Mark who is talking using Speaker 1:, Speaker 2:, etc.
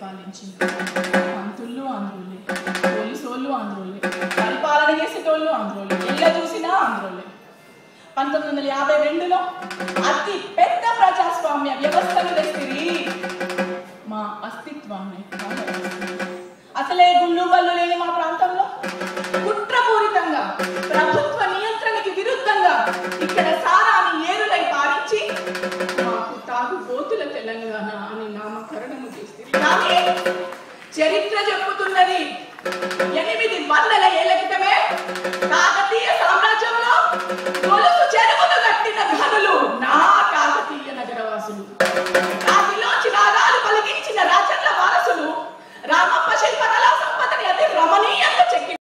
Speaker 1: పరిపాలించింది మంత్రులు ఆంధ్రులే పోలీసోళ్ళు ఆంధ్రులే పరిపాలన చేసేటోళ్ళు ఆంధ్రులే ఎల్ల చూసినా ఆంధ్రులే పంతొమ్మిది వందల యాభై రెండులో అతి పెద్ద ప్రజాస్వామ్య వ్యవస్థను తెస్తిరి మా అస్తిత్వాన్ని కాపాడుతుంది. అసలే గుళ్ళు బళ్ళు లేని మా ప్రాంతంలో కుట్రపూరితంగా ప్రభుత్వ నియంత్రణకి విరుద్ధంగా ఇక్కడ సారాన్ని ఏరులై పారించి మాకు తాగుబోతుల తెలంగాణ అని నామకరణము చేస్తుంది కానీ చరిత్ర చెప్పుతున్నది ఎనిమిది వందల ఏళ్ల క్రితమే కాకతీయ సామ్రాజ్యంలో గొలుసు చెరువు